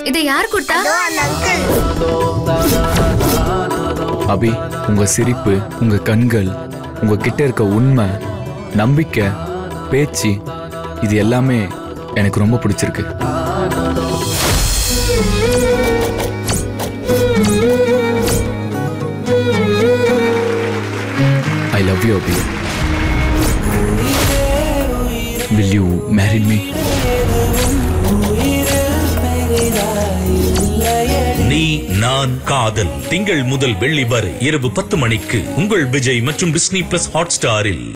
இதை யார் கொடுத்தா அந்த அங்கிள் அபி உங்க சிரிப்பு உங்க கண்கள் உங்க கிட்ட இருக்க உண்மை நம்பிக்கை பேச்சு இது எல்லாமே எனக்கு ரொம்ப பிடிச்சிருக்கு I love you Abhi will you married me நீ நான் காதல் திங்கள் முதல் வெள்ளி வரை இரவு பத்து மணிக்கு உங்கள் விஜய் மற்றும் டிஸ்னி பிளஸ் ஹாட் ஸ்டாரில்